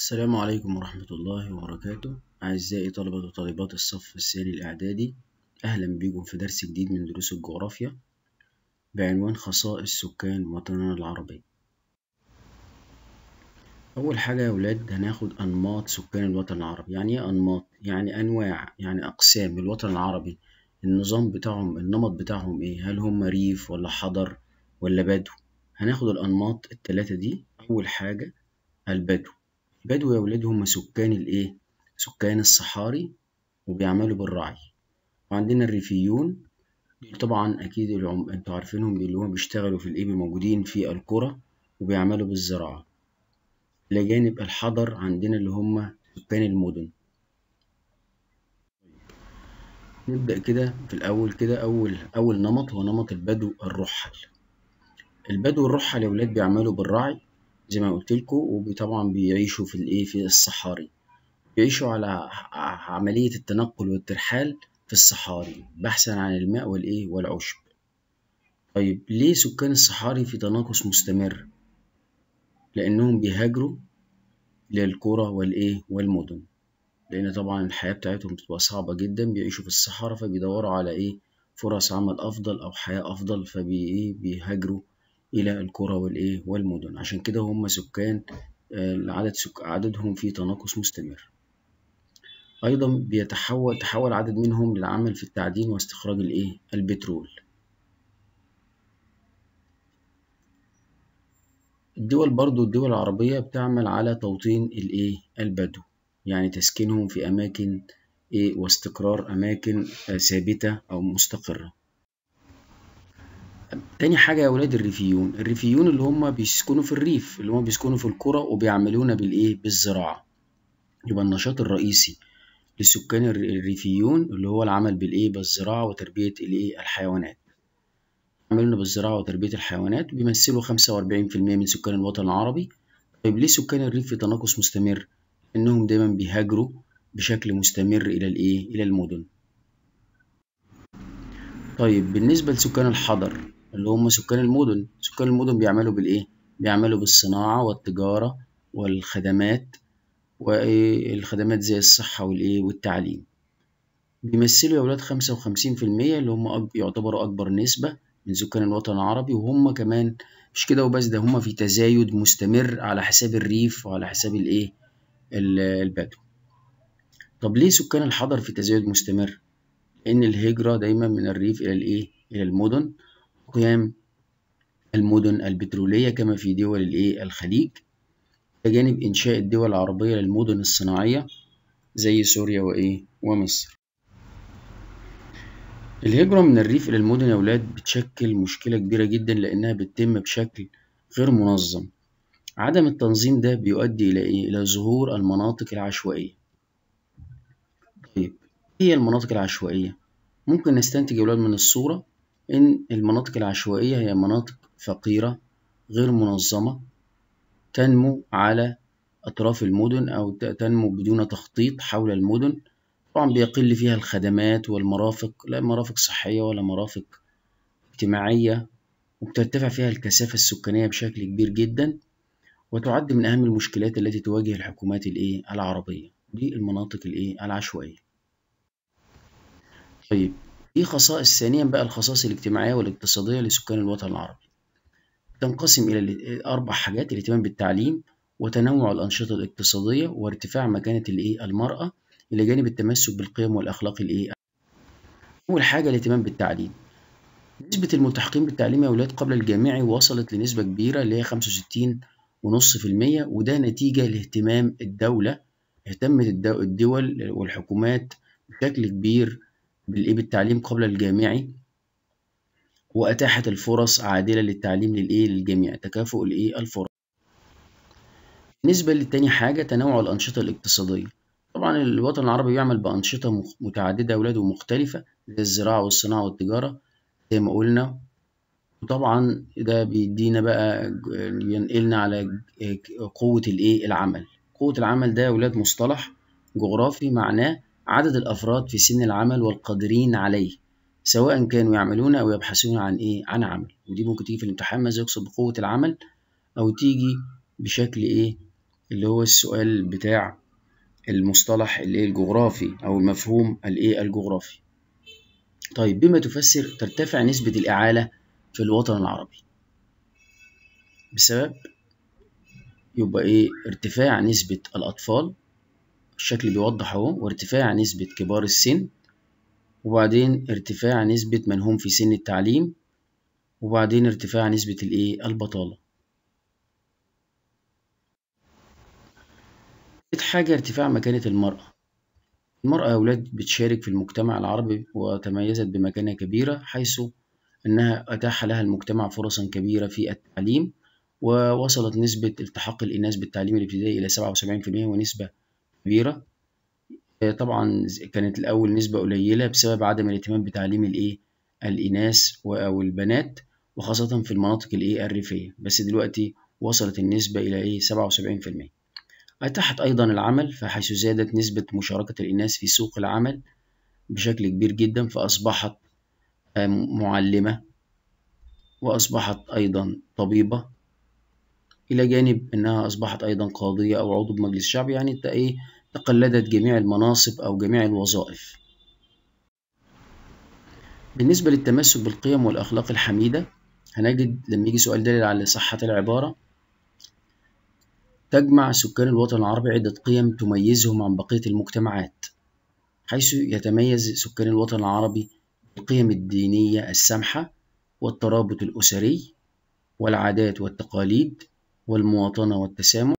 السلام عليكم ورحمة الله وبركاته أعزائي طلبة وطالبات الصف الثاني الإعدادي أهلا بكم في درس جديد من دروس الجغرافيا بعنوان خصائص سكان وطننا العربي أول حاجة يا ولاد هناخد أنماط سكان الوطن العربي يعني إيه أنماط؟ يعني أنواع يعني أقسام الوطن العربي النظام بتاعهم النمط بتاعهم إيه؟ هل هم ريف ولا حضر ولا بدو؟ هناخد الأنماط التلاتة دي أول حاجة البدو البدو يا ولاد هم سكان الإيه؟ سكان الصحاري وبيعملوا بالرعي وعندنا الريفيون دول طبعا أكيد العم... أنتوا عارفينهم اللي هم بيشتغلوا في الإيه موجودين في القرى وبيعملوا بالزراعة إلى جانب الحضر عندنا اللي هم سكان المدن نبدأ كده في الأول كده أول أول نمط هو نمط البدو الرحل البدو الرحل يا ولاد بيعملوا بالرعي زي ما قلت لكم وطبعا بيعيشوا في الايه في الصحاري بيعيشوا على عملية التنقل والترحال في الصحاري بحثا عن الماء والايه والعشب طيب ليه سكان الصحاري في تناقص مستمر لأنهم بيهاجروا للقرى والايه والمدن لأن طبعا الحياة بتاعتهم بتبقى صعبة جدا بيعيشوا في الصحراء فبيدوروا على ايه فرص عمل أفضل أو حياة أفضل فبيهاجروا إلى القرى والإيه والمدن عشان كده هم سكان عدد سك... عددهم في تناقص مستمر أيضا بيتحول تحول عدد منهم للعمل في التعدين واستخراج الإيه البترول الدول برضو الدول العربية بتعمل على توطين الإيه البدو يعني تسكينهم في أماكن إيه واستقرار أماكن ثابتة أو مستقرة تاني حاجة يا ولاد الريفيون الريفيون اللي هم بيسكنوا في الريف اللي هم بيسكنوا في القرى وبيعملون بالإيه بالزراعة يبقى النشاط الرئيسي لسكان الريفيون اللي هو العمل بالإيه بالزراعة وتربية الإيه الحيوانات يعملون بالزراعة وتربية الحيوانات بيمثلوا 45% من سكان الوطن العربي طيب ليه سكان الريف في تناقص مستمر؟ إنهم دايما بيهاجروا بشكل مستمر إلى الإيه إلى المدن طيب بالنسبة لسكان الحضر اللي هم سكان المدن سكان المدن بيعملوا بالإيه؟ بيعملوا بالصناعة والتجارة والخدمات والخدمات زي الصحة والإيه والتعليم بيمثلوا يا ولاد خمسة وخمسين في المية اللي هم يعتبروا أكبر نسبة من سكان الوطن العربي وهم كمان مش كده وبس ده هم في تزايد مستمر على حساب الريف وعلى حساب الإيه البدو طب ليه سكان الحضر في تزايد مستمر؟ لأن الهجرة دايما من الريف إلى الإيه إلى المدن قيام المدن البترولية كما في دول الإيه الخليج بجانب إنشاء الدول العربية للمدن الصناعية زي سوريا وإيه ومصر الهجرة من الريف إلى المدن يا ولاد بتشكل مشكلة كبيرة جدا لأنها بتتم بشكل غير منظم عدم التنظيم ده بيؤدي إلى إيه؟ إلى ظهور المناطق العشوائية طيب إيه هي المناطق العشوائية؟ ممكن نستنتج يا ولاد من الصورة إن المناطق العشوائية هي مناطق فقيرة غير منظمة تنمو على أطراف المدن أو تنمو بدون تخطيط حول المدن طبعا بيقل فيها الخدمات والمرافق لا مرافق صحية ولا مرافق اجتماعية وبترتفع فيها الكثافة السكانية بشكل كبير جدا وتعد من أهم المشكلات التي تواجه الحكومات الإيه العربية دي المناطق الإيه العشوائية طيب دي خصائص ثانيا بقى الخصائص الاجتماعية والاقتصادية لسكان الوطن العربي تنقسم إلى أربع حاجات الاهتمام بالتعليم وتنوع الأنشطة الاقتصادية وارتفاع مكانة الإيه المرأة إلى جانب التمسك بالقيم والأخلاق الإيه أول حاجة الاهتمام بالتعليم نسبة الملتحقين بالتعليم يا أولاد قبل الجامعي وصلت لنسبة كبيرة اللي هي خمسة وستين ونص في المية وده نتيجة لاهتمام الدولة اهتمت الدول والحكومات بشكل كبير بالإيه بالتعليم قبل الجامعي وأتاحت الفرص عادلة للتعليم للإيه للجميع تكافؤ الإيه الفرص بالنسبة لتاني حاجة تنوع الأنشطة الاقتصادية طبعا الوطن العربي بيعمل بأنشطة متعددة أولاد ومختلفة زي الزراعة والصناعة والتجارة زي ما قلنا وطبعا ده بيدينا بقى ينقلنا على قوة الإيه العمل قوة العمل ده يا أولاد مصطلح جغرافي معناه عدد الأفراد في سن العمل والقادرين عليه سواء كانوا يعملون أو يبحثون عن إيه عن عمل ودي ممكن تيجي في الامتحان ماذا يقصد بقوة العمل أو تيجي بشكل إيه اللي هو السؤال بتاع المصطلح الايه الجغرافي او المفهوم الايه الجغرافي طيب بما تفسر ترتفع نسبة الإعالة في الوطن العربي بسبب يبقى ايه ارتفاع نسبة الأطفال الشكل بيوضح اهو وارتفاع نسبة كبار السن وبعدين ارتفاع نسبة من هم في سن التعليم وبعدين ارتفاع نسبة الايه البطالة حاجة ارتفاع مكانة المرأة المرأة يا أولاد بتشارك في المجتمع العربي وتميزت بمكانة كبيرة حيث أنها أتاح لها المجتمع فرصا كبيرة في التعليم ووصلت نسبة التحاق الإناث بالتعليم الابتدائي إلى 77% ونسبة كبيرة طبعا كانت الأول نسبة قليلة بسبب عدم الاهتمام بتعليم الإيه الإناث أو البنات وخاصة في المناطق الإيه الريفية بس دلوقتي وصلت النسبة إلى إيه 77% أتاحت أيضا العمل فحيث زادت نسبة مشاركة الإناث في سوق العمل بشكل كبير جدا فأصبحت معلمة وأصبحت أيضا طبيبة إلى جانب أنها أصبحت أيضا قاضية أو عضو بمجلس الشعب يعني إيه تقلدت جميع المناصب أو جميع الوظائف بالنسبة للتمسك بالقيم والأخلاق الحميدة هنجد لما يجي سؤال دليل على صحة العبارة تجمع سكان الوطن العربي عدة قيم تميزهم عن بقية المجتمعات حيث يتميز سكان الوطن العربي بالقيم الدينية السامحة والترابط الأسري والعادات والتقاليد والمواطنة والتسامح